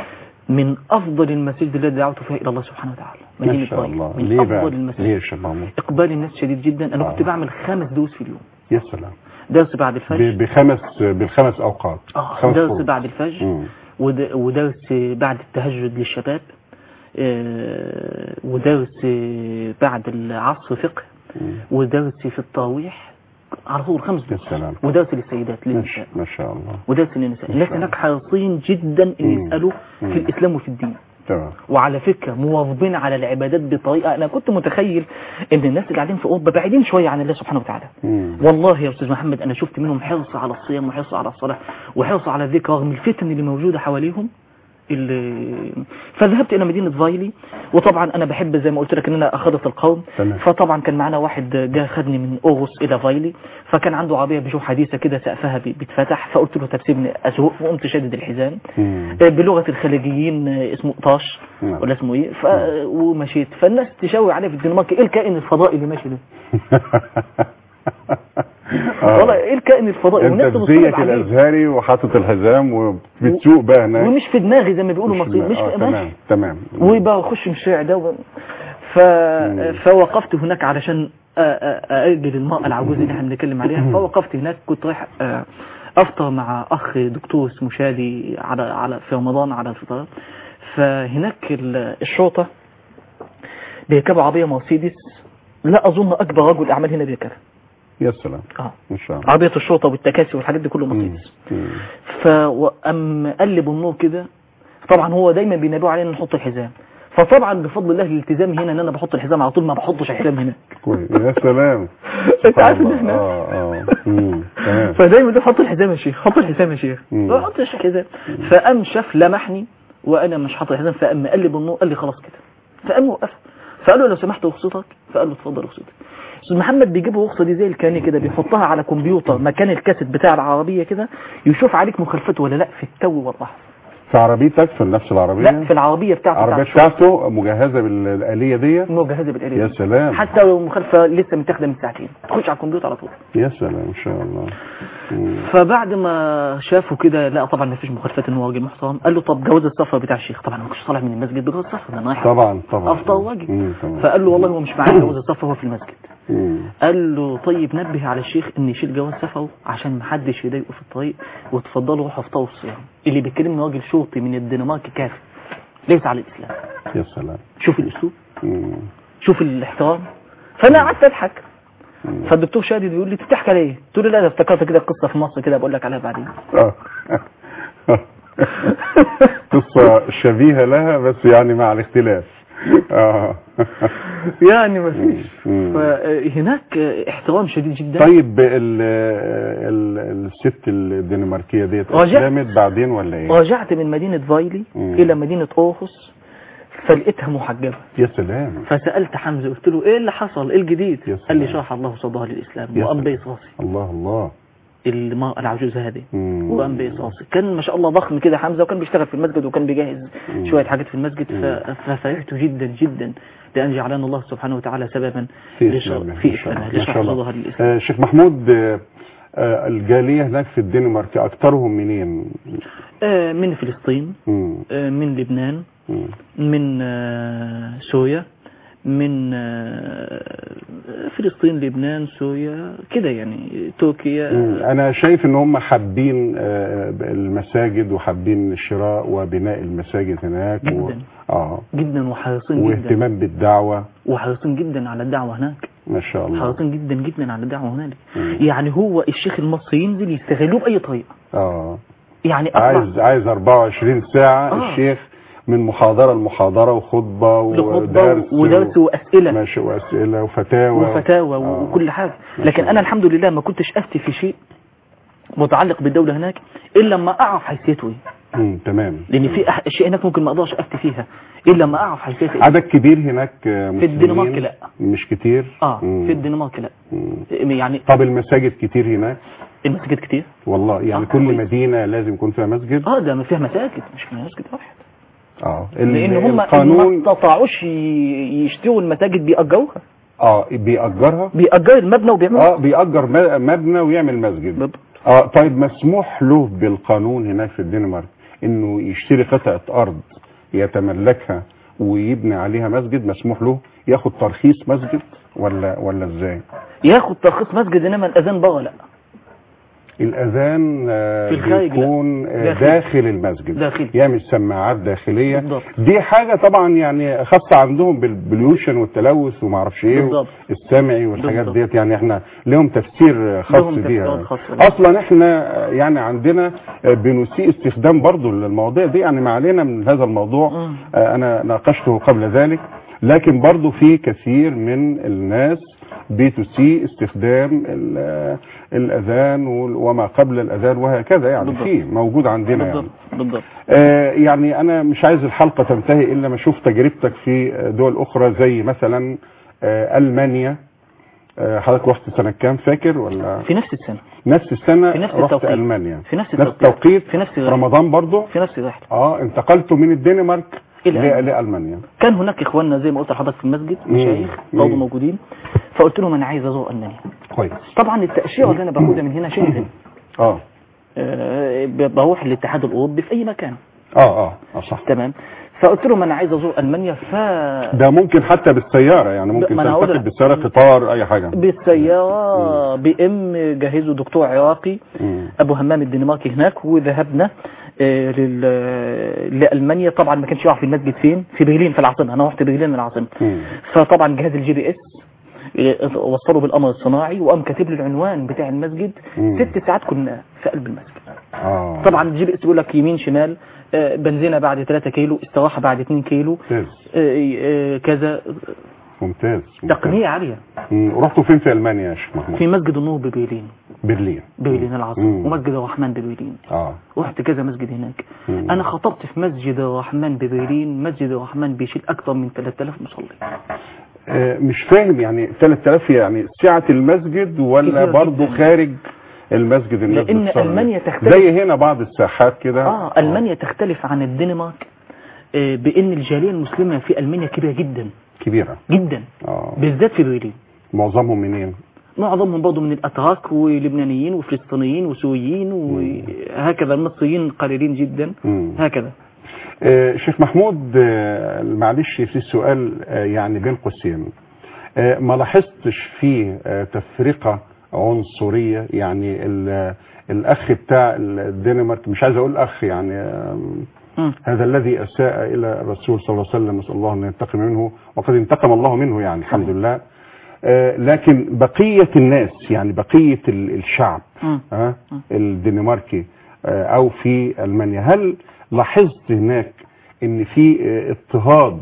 من افضل المساجد التي دعوت فيها الى الله سبحانه وتعالى ما مدينه شاء فايل الله من ليه بقى افضل ليه المساجد يا شيخ محمود اقبال الناس شديد جدا انا كنت آه. بعمل خمس دروس في اليوم يا سلام درس بعد الفجر ب- بخمس بالخمس اوقات اه خمس درس فروض. بعد الفجر مم. ود- ودرس بعد التهجد للشباب آه، ودرس بعد العصر فقه مم. ودرس في التراويح على طول خمس يا دروس سلام ودرس للسيدات ما للنساء شاء- ما شاء الله ودرس للنساء ما الناس شاء هناك حريصين جدا ان مم. يسالوا مم. في الاسلام وفي الدين تمام وعلى فكرة مواظبين على العبادات بطريقة أنا كنت متخيل إن الناس اللي قاعدين في أوروبا بعيدين شوية عن الله سبحانه وتعالى مم. والله يا أستاذ محمد أنا شفت منهم حرص على الصيام وحرص على الصلاة وحرص على الذكر رغم الفتن اللي موجودة حواليهم اللي فذهبت إلى مدينة فايلي وطبعا أنا بحب زي ما قلت لك إن أنا أخذت القوم تمام. فطبعا كان معنا واحد جاء خدني من أوغوس إلى فايلي فكان عنده عربية بشوف حديثة كده سقفها بي- بيتفتح فقلت له طب سيبني أسوق وقمت شادد الحزام مم. بلغة الخليجيين اسمه طاش نعم. ولا اسمه ايه ف... ومشيت فالناس تشاور عليه في الدنمارك ايه الكائن الفضائي اللي ماشي ده آه. والله ايه الكائن الفضائي انت والناس في بتتفرج زيك عليه الازهري وحاطط الحزام وبتسوق بقى هناك ومش في دماغي زي ما بيقولوا مش مصريين مش آه، في تمام ماشي تمام وبقى اخش من الشارع ده و... ف... فوقفت هناك علشان أ- أ- أأجل المرأة العجوز اللي احنا بنتكلم عليها فوقفت هناك كنت رايح آه، افطر مع اخ دكتور اسمه شادي على على في رمضان على الفطار فهناك ال- الشرطة بيركبوا عربية مرسيدس لا اظن اكبر رجل اعمال هنا بيركبها يا سلام اه ان شاء الله عربية الشرطة والتكاسي والحاجات دي كله مم. مرسيدس مم. فأم قلب النور كده طبعا هو دايما بينبهوا علينا نحط الحزام فطبعا بفضل الله الالتزام هنا ان انا بحط الحزام على طول ما بحطش الحزام هنا كويس يا سلام انت عارف ان الله. احنا اه اه مم. تمام فدايما ده حط الحزام يا شيخ حط الحزام يا شيخ مم. ما حطش الحزام فقام شاف لمحني وانا مش حاطط الحزام فقام قلب النور قال لي خلاص كده فقام وقف فقال له لو سمحت رخصتك فقال له اتفضل رخصتك استاذ محمد بيجيب الرخصه دي زي الكاني كده بيحطها على كمبيوتر مكان الكاسيت بتاع العربيه كده يشوف عليك مخالفته ولا لا في التو واللحظه في عربيتك في نفس العربيه لا في العربيه بتاعته العربيه بتاعت الشغل. بتاعته مجهزه بالآلية دي مجهزه بالآلية يا دي. سلام حتى لو مخالفه لسه متاخده من ساعتين تخش على الكمبيوتر على طول يا سلام ان شاء الله مم. فبعد ما شافوا كده لا طبعا ما فيش مخالفات ان هو راجل محترم قال له طب جواز السفر بتاع الشيخ طبعا ما كنتش طالع من المسجد بجواز السفر ده انا رايح طبعا طبعا افطر واجي مم، طبعا. فقال له والله هو مش معاه جواز السفر هو في المسجد مم. قال له طيب نبه على الشيخ ان يشيل جواز سفره عشان ما حدش يضايقه في الطريق وتفضلوا روحوا افطروا الصيام اللي بيتكلمني راجل شرطي من الدنمارك كافر ليس على الاسلام يا سلام شوف الاسلوب مم. شوف الاحترام فانا قعدت اضحك مم. فالدكتور شادي بيقول لي بتضحك على ايه؟ قلت له لا ده افتكرت كده قصه في مصر كده بقول لك عليها بعدين آه. قصة شبيهة لها بس يعني مع الاختلاف اه يعني ما فيش مم. فهناك احترام شديد جدا طيب ال ال الست الدنماركية ديت رجعت. اسلمت بعدين ولا ايه؟ رجعت من مدينة فايلي مم. إلى مدينة أوخس فلقيتها محجبة يا سلام فسألت حمزة قلت له إيه اللي حصل إيه الجديد يا قال لي سلام. شرح الله صدرها للإسلام يا وقام سلام. بيس راسي الله الله المرأة العجوز هذه مم. وقام بيس راسي كان ما شاء الله ضخم كده حمزة وكان بيشتغل في المسجد وكان بيجهز مم. شوية حاجات في المسجد ف- مم. ففرحت جدا جدا لأن جعلنا الله سبحانه وتعالى سببا في لش- إسلامه في ما شاء الله. إسلامه ما لشرح شاء الله. صدرها للإسلام آه، شيخ محمود آه، آه، الجالية هناك في الدنمارك أكثرهم منين؟ آه، من فلسطين مم. آه، من لبنان مم. من آه، سوريا من آه، فلسطين لبنان سوريا كده يعني تركيا مم. أنا شايف إن هم حابين آه، المساجد وحابين الشراء وبناء المساجد هناك و... جداً. آه جدا وحريصين جدا واهتمام بالدعوة وحريصين جدا على الدعوة هناك ما شاء الله حريصين جدا جدا على الدعوة هنالك مم. يعني هو الشيخ المصري ينزل يستغلوه بأي طريقة آه يعني أطلع عايز عايز 24 ساعة آه. الشيخ من محاضرة لمحاضرة وخطبة لخطبة ودرس ودرس و- وأسئلة ماشي وأسئلة وفتاوى وفتاوى آه. وكل حاجة ما لكن شاء أنا الله. الحمد لله ما كنتش أفتي في شيء متعلق بالدولة هناك إلا لما أعرف حيثيته إيه مم. تمام لان في أح- اشياء هناك ممكن ما اقدرش افتي فيها الا لما اعرف حيثيتها إيه. عدد كبير هناك آه، في الدنمارك مسلمين؟ لا. مش كتير اه مم. في الدنمارك لا مم. يعني طب المساجد كتير هناك المساجد كتير والله يعني آه، كل كويس. مدينة لازم يكون فيها مسجد اه ده ما فيها مساجد مش فيها مسجد واحد اه ال- لان هم ما القانون استطاعوش ي- يشتروا المساجد بيأجروها اه بيأجرها بيأجر المبنى وبيعملوا اه بيأجر م- مبنى ويعمل مسجد بالضبط. اه طيب مسموح له بالقانون هناك في الدنمارك انه يشتري قطعة ارض يتملكها ويبني عليها مسجد مسموح له ياخد ترخيص مسجد ولا ولا ازاي ياخد ترخيص مسجد انما الاذان بره لا الاذان آه، في الخارج لا. بيكون آه، داخلي. داخل المسجد داخلي. يعمل سماعات داخليه بالضبط. دي حاجه طبعا يعني خاصه عندهم بالبليوشن والتلوث وما اعرفش ايه بالضبط. السمعي والحاجات بالضبط. ديت يعني احنا لهم تفسير خاص لهم بيها تفسيرات خاصة. اصلا احنا آه، يعني عندنا آه، بنسيء استخدام برضو المواضيع دي يعني ما علينا من هذا الموضوع مم. آه، انا ناقشته قبل ذلك لكن برضو في كثير من الناس بتسيء استخدام ال- آه، الاذان وال- وما قبل الاذان وهكذا يعني بالضبط. في موجود عندنا يعني بالضبط بالضبط آه، يعني انا مش عايز الحلقه تنتهي الا ما اشوف تجربتك في دول اخرى زي مثلا آه، المانيا آه، حضرتك رحت سنه كام فاكر ولا في نفس السنه نفس السنه في نفس رحت التوقيت. المانيا في نفس نفس التوقيت. التوقيت في نفس في الرحلة. رمضان برضو في نفس الرحله اه انتقلتوا من الدنمارك إلى ل- ألمانيا. لالمانيا كان هناك اخواننا زي ما قلت لحضرتك في المسجد مم. مشايخ مم. برضه موجودين فقلت لهم انا عايز ازور المانيا كويس طبعا التاشيره اللي انا باخدها من هنا شنغن اه آه، بروح للاتحاد الاوروبي في اي مكان اه اه اه صح تمام فقلت لهم انا عايز ازور المانيا ف ده ممكن حتى بالسياره يعني ممكن ما أنا هقول تنتقل لك. بالسياره قطار اي حاجه بالسياره بي ام جهزوا دكتور عراقي مم. ابو همام الدنماركي هناك وذهبنا آه، لل- لالمانيا طبعا ما كانش يعرف المسجد فين في برلين في العاصمه انا رحت برلين العاصمه مم. فطبعا جهاز الجي بي اس آه، وصلوا بالقمر الصناعي وقام كاتب لي العنوان بتاع المسجد مم. ست ساعات كنا في قلب المسجد اه طبعا الجي بي اس بيقول لك يمين شمال آه، بنزينه بعد 3 كيلو استراحه بعد 2 كيلو ممتاز آه، آه، كذا ممتاز ممتاز. تقنيه عاليه مم. رحتوا فين في المانيا يا شيخ محمود في مسجد النور ببرلين برلين برلين العاصمه مم. ومسجد الرحمن ببرلين اه رحت كذا مسجد هناك مم. انا خطبت في مسجد الرحمن ببرلين مسجد الرحمن بيشيل اكثر من 3000 مصلي آه، مش فاهم يعني 3000 يعني سعة المسجد ولا كبيرة برضه جداً. خارج المسجد الناس لأن بتصلي؟ ألمانيا تختلف- زي هنا بعض الساحات كده اه المانيا تختلف عن الدنمارك آه، بان الجاليه المسلمه في المانيا كبيره جدا كبيرة جدا اه بالذات في برلين معظمهم منين معظمهم برضه من الاتراك ولبنانيين وفلسطينيين وسوريين وهكذا المصريين قليلين جدا مم. هكذا آه، شيخ محمود آه، معلش في سؤال آه، يعني بين قوسين آه، ما لاحظتش فيه آه، تفرقة عنصرية يعني ال- الأخ بتاع الدنمارك مش عايز أقول أخ يعني آم، مم. هذا الذي أساء إلى الرسول صلى الله عليه وسلم نسأل الله أن ينتقم منه وقد انتقم الله منه يعني الحمد لله آه، لكن بقية الناس يعني بقية ال- الشعب مم. ها الدنماركي آه، او في المانيا هل لاحظت هناك ان في آه، اضطهاد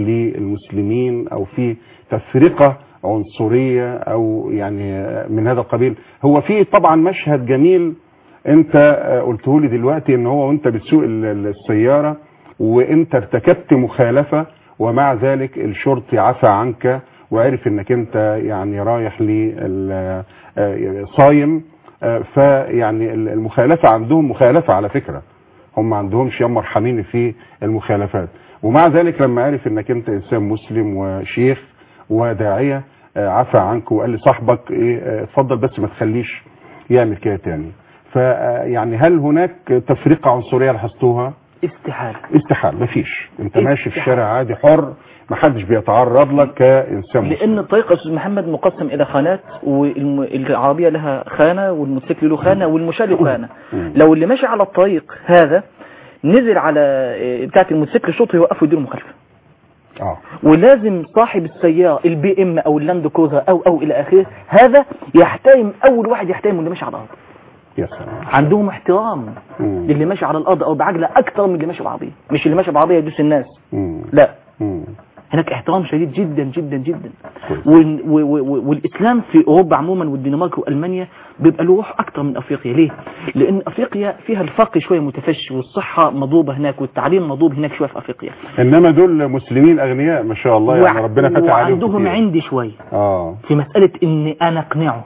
للمسلمين او في تفرقه عنصريه او يعني آه، من هذا القبيل هو في طبعا مشهد جميل انت آه، قلته لي دلوقتي ان هو وانت بتسوق ال- ال- السياره وانت ارتكبت مخالفه ومع ذلك الشرطي عفى عنك وعرف انك انت يعني رايح لل آه، صايم آه، فيعني ال- المخالفة عندهم مخالفة على فكرة هم ما عندهمش يا مرحمين في المخالفات ومع ذلك لما عرف انك انت انسان مسلم وشيخ وداعية آه، عفى عنك وقال لي صاحبك ايه آه، اتفضل بس ما تخليش يعمل كده تاني فيعني هل هناك تفرقة عنصرية لاحظتوها؟ استحاله استحال مفيش انت ماشي في استحالة. الشارع عادي حر محدش بيتعرض لك كانسان مسلم لان الطريق يا استاذ محمد مقسم الى خانات والعربيه لها خانه والموتوسيكل له خانه والمشاة له خانه مم. لو اللي ماشي على الطريق هذا نزل على آه، بتاعه الموتوسيكل الشرطي يوقفه يديله مخالفه اه ولازم صاحب السياره البي ام او اللاند كروزر او او الى اخره هذا يحترم اول واحد يحترم اللي ماشي على الارض يا سلام عندهم احترام مم. للي ماشي على الارض او بعجله اكتر من اللي ماشي بعربيه مش اللي ماشي بعربيه يدوس الناس مم. لا مم. هناك احترام شديد جدا جدا جدا كويس. وال- و- و- والاسلام في اوروبا عموما والدنمارك والمانيا بيبقى له روح اكتر من افريقيا ليه لان افريقيا فيها الفقر شويه متفشي والصحه مضوبه هناك والتعليم مضوب هناك شويه في افريقيا انما دول مسلمين اغنياء ما شاء الله يعني وع- ربنا فتح عليهم وعندهم كتير. عندي شويه اه في مساله ان انا اقنعه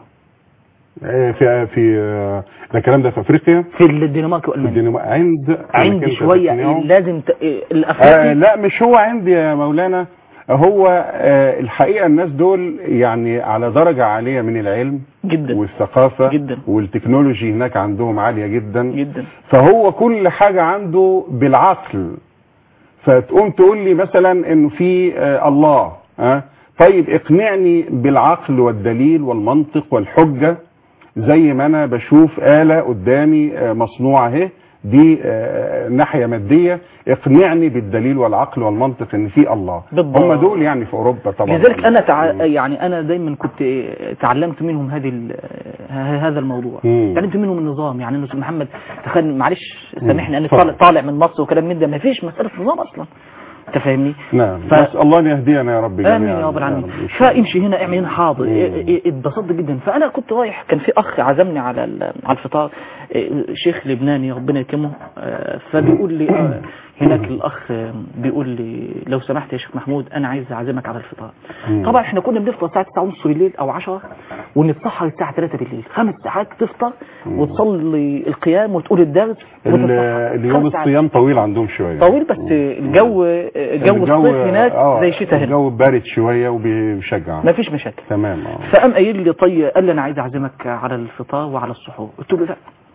إيه في في آه، ده الكلام ده في افريقيا في الدنمارك في والمانيا الدنمارك عند إنك عندي أنت شويه تقنعه. لازم ت... آه الافريقي لا مش هو عندي يا مولانا هو آه الحقيقه الناس دول يعني على درجه عاليه من العلم جدا والثقافه جدا. والتكنولوجي هناك عندهم عاليه جدا جدا فهو كل حاجه عنده بالعقل فتقوم تقول لي مثلا انه في آه، الله ها طيب اقنعني بالعقل والدليل والمنطق والحجه زي ما انا بشوف آلة قدامي آه، مصنوعة اهي دي آه، ناحية مادية اقنعني بالدليل والعقل والمنطق ان في الله بالضبط. هم دول يعني في اوروبا طبعا لذلك انا تع... يعني انا دايما كنت تعلمت منهم هذه ال... ه- هذا الموضوع مم. تعلمت منهم النظام يعني انه محمد تخيل معلش سامحني انا اتفضل. طالع, طالع من مصر وكلام من ده ما فيش مساله نظام اصلا انت فاهمني نعم ف- بس الله ان يهدينا يا رب جميعا امين يا رب العالمين إن شاء الله. فامشي هنا اعمل هنا حاضر مم. إيه- إيه- اتبسطت جدا فانا كنت رايح كان في اخ عزمني على ال- على الفطار إيه، شيخ لبناني ربنا يكرمه آه، فبيقول لي آه، هناك الاخ آه، بيقول لي لو سمحت يا شيخ محمود انا عايز اعزمك على الفطار مم. طبعا احنا كنا بنفطر الساعه 9:30 بالليل او 10 ونتسحر الساعه 3 بالليل خمس ساعات تفطر وتصلي القيام وتقول الدرس ال- وتتسحر. اليوم خمس ساعات. الصيام طويل عندهم شوية طويل بس الجو جو الصيف هناك آه، زي الشتاء هنا الجو بارد شوية وبيشجع ما فيش مشاكل تمام اه فقام قايل لي طيب قال لي انا عايز اعزمك على الفطار وعلى السحور قلت له لا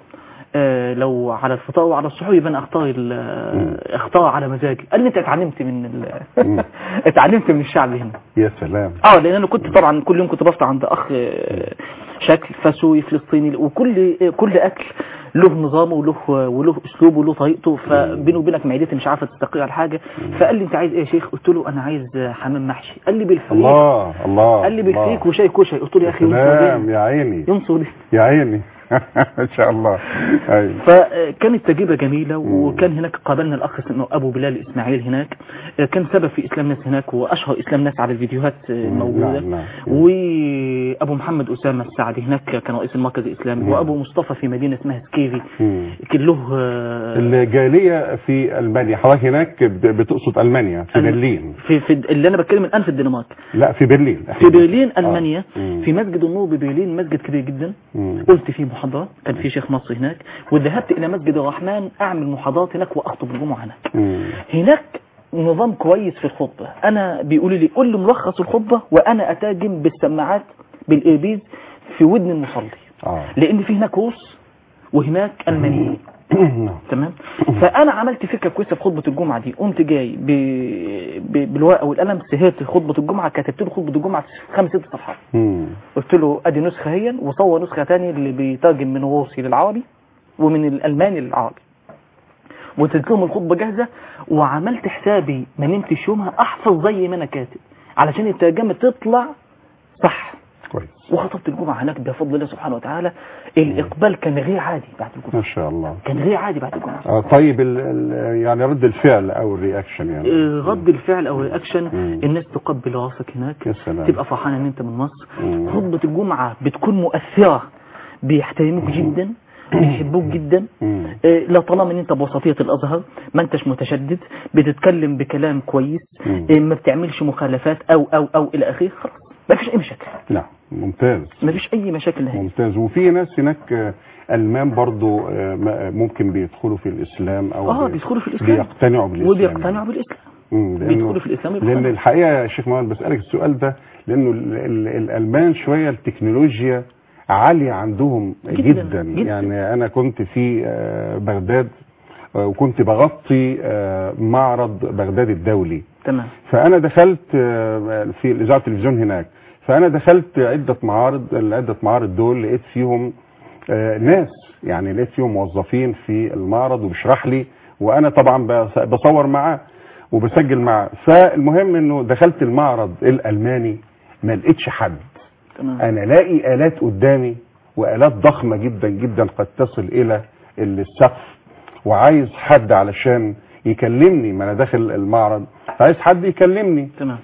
آه لو على الفطار وعلى السحور يبقى انا اختار ال- اختار على مزاجي قال لي انت اتعلمت من ال... مم. اتعلمت من الشعب هنا يا سلام اه لان انا كنت طبعا كل يوم كنت بفطر عند اخ آه، شكل فسوي فلسطيني وكل كل اكل له نظامه وله وله اسلوبه وله طريقته فبيني وبينك معدتي مش عارفه تستقر على حاجه فقال لي انت عايز ايه يا شيخ قلت له انا عايز حمام محشي قال لي بالفريك الله الله قال لي الله. بالفريك وشاي كشري قلت له يا اخي ينصر سلام ليه يا عيني ينصر ليه يا عيني ان شاء الله ايوه فكانت تجربة جميلة وكان هناك قابلنا الأخ اسمه أبو بلال إسماعيل هناك كان سبب في إسلام ناس هناك وأشهر إسلام ناس على الفيديوهات الموجودة نعم، نعم. وأبو محمد أسامة السعدي هناك كان رئيس المركز الإسلامي مم. وأبو مصطفى في مدينة اسمها سكيفي مم. كان له آه، الجالية في ألمانيا حضرتك هناك ب- بتقصد ألمانيا في ألم- برلين في, في اللي أنا بتكلم الآن في الدنمارك لا في برلين في برلين ألمانيا مم. في مسجد النور ببرلين مسجد كبير جدا مم. قلت فيه محاضرة كان في شيخ مصري هناك وذهبت إلى مسجد الرحمن أعمل محاضرات هناك وأخطب الجمعة هناك مم. هناك نظام كويس في الخطبة أنا بيقولوا لي قول لي ملخص الخطبة وأنا أتاجم بالسماعات بالإيربيز في ودن المصلي اه لأن في هناك روس وهناك ألمانيين نعم. تمام فأنا عملت فكرة كويسة في خطبة الجمعة دي قمت جاي ب... ب... بالورقة والقلم سهرت خطبة الجمعة كتبت له خطبة الجمعة في خمس ست صفحات مم. قلت له ادي نسخة هي وصور نسخة تانية اللي بيترجم من الروسي للعربي ومن الالماني للعربي واديت لهم الخطبة جاهزة وعملت حسابي ما نمتش يومها احفظ زي ما انا كاتب علشان الترجمة تطلع صح كويس وخطبت الجمعة هناك بفضل الله سبحانه وتعالى الاقبال كان غير عادي بعد ما الجمعة شاء الله كان غير عادي بعد الجمعة آه طيب ال ال يعني رد الفعل او الرياكشن يعني آه، رد الفعل او الرياكشن مم. الناس تقبل راسك هناك يا سلام. تبقى فرحان ان انت من مصر مم. خطبة الجمعة بتكون مؤثرة بيحترموك جدا بيحبوك جدا مم. آه، لا طالما ان انت بوسطية الازهر ما انتش متشدد بتتكلم بكلام كويس مم. آه، ما بتعملش مخالفات او او او الى اخره خلاص ما فيش اي مشاكل لا ممتاز ما فيش اي مشاكل نهائي ممتاز وفي ناس هناك آه، ألمان برضو آه، م- ممكن بيدخلوا في الإسلام أو اه بي- بيدخلوا في الاسلام بيقتنعوا بالإسلام وبيقتنعوا بالاسلام مم، لأنه- بيدخلوا في الاسلام لان ويقتنعوا. الحقيقه يا شيخ محمد بسالك السؤال ده لانه ال- ال- الالمان شويه التكنولوجيا عاليه عندهم جداً، جدا, جداً. يعني انا كنت في آه، بغداد آه، وكنت بغطي آه، معرض بغداد الدولي تمام فانا دخلت آه، في الاذاعه التلفزيون هناك فانا دخلت عده معارض العده معارض دول لقيت فيهم آه، ناس يعني لقيت فيهم موظفين في المعرض وبيشرح لي وانا طبعا بص- بصور معاه وبسجل معاه فالمهم انه دخلت المعرض الالماني ما لقيتش حد تمام انا لاقي الات قدامي والات ضخمه جدا جدا قد تصل الى السقف وعايز حد علشان يكلمني ما انا داخل المعرض عايز حد يكلمني تمام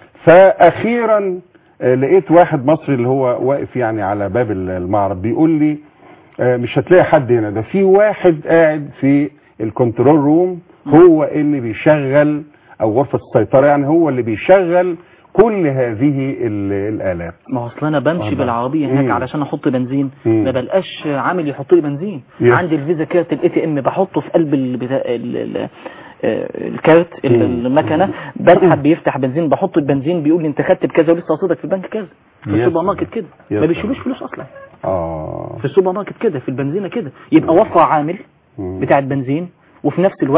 فاخيرا آه، لقيت واحد مصري اللي هو واقف يعني على باب المعرض بيقول لي آه، مش هتلاقي حد هنا ده في واحد قاعد في الكنترول روم هو اللي بيشغل او غرفة السيطرة يعني هو اللي بيشغل كل هذه ال- الالات ما هو اصل انا بمشي آه، بالعربيه مم. هناك علشان احط بنزين مم. ما بلقاش عامل يحط لي بنزين يس. عندي الفيزا كارت الاي تي ام بحطه في قلب البتا... ال... ال... آه، الكارت ال- مم. المكنه بسحب بيفتح بنزين بحط البنزين بيقول لي انت خدت بكذا ولسه رصيدك في البنك كذا في يس. السوبر ماركت كده يس. ما بيشيلوش فلوس اصلا اه في السوبر ماركت كده في البنزينه كده يبقى وفر عامل مم. بتاع البنزين وفي نفس الوقت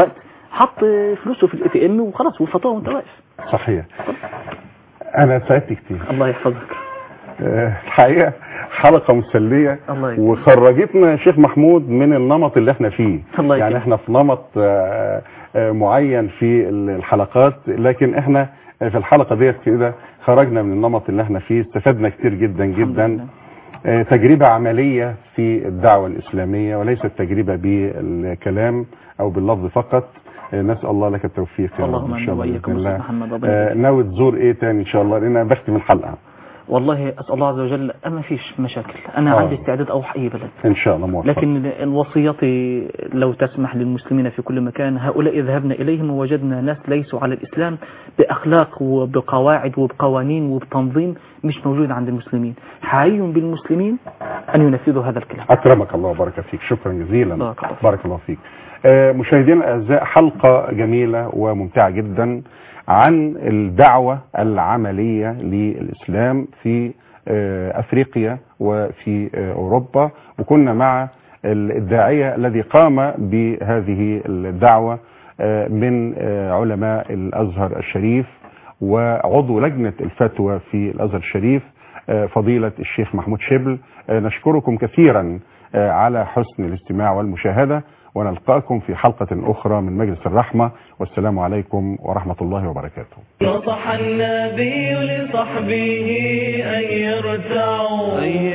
حط فلوسه في الاي تي ام وخلاص والفاتوره وانت واقف صحيح انا سعدت كتير الله يحفظك آه، الحقيقه حلقه مسليه الله يكرمك. وخرجتنا يا شيخ محمود من النمط اللي احنا فيه الله يعني يكرمك. احنا في نمط آه، آه، معين في الحلقات لكن احنا في الحلقه ديت كده خرجنا من النمط اللي احنا فيه استفدنا كتير جدا الحمد جدا لله. آه، تجربة عملية في الدعوة الإسلامية وليست تجربة بالكلام أو باللفظ فقط آه، نسأل الله لك التوفيق يا رب اللهم إن شاء الله آمين وإياكم بإذن الله. أستاذ محمد، ربنا آه، يبارك. ناوي تزور إيه تاني إن شاء الله لأن أنا بختم الحلقة والله اسال الله عز وجل ما فيش مشاكل انا آه. عندي استعداد اروح اي بلد إن شاء الله موفق لكن وصيتي لو تسمح للمسلمين في كل مكان هؤلاء ذهبنا إليهم ووجدنا ناس ليسوا على الإسلام بأخلاق وبقواعد وبقوانين وبتنظيم مش موجود عند المسلمين حري بالمسلمين أن ينفذوا هذا الكلام أكرمك الله وبارك فيك شكرا جزيلا بارك الله فيك. بارك الله فيك آه، مشاهدينا الأعزاء حلقة جميلة وممتعة جدا عن الدعوة العملية للإسلام في آه، أفريقيا وفي آه، أوروبا وكنا مع الداعية الذي قام بهذه الدعوة آه، من آه، علماء الأزهر الشريف وعضو لجنة الفتوى في الأزهر الشريف آه، فضيلة الشيخ محمود شبل آه، نشكركم كثيرا آه، على حسن الاستماع والمشاهدة ونلقاكم في حلقة أخرى من مجلس الرحمة والسلام عليكم ورحمة الله وبركاته نصح النبي لصحبه أن يرتعوا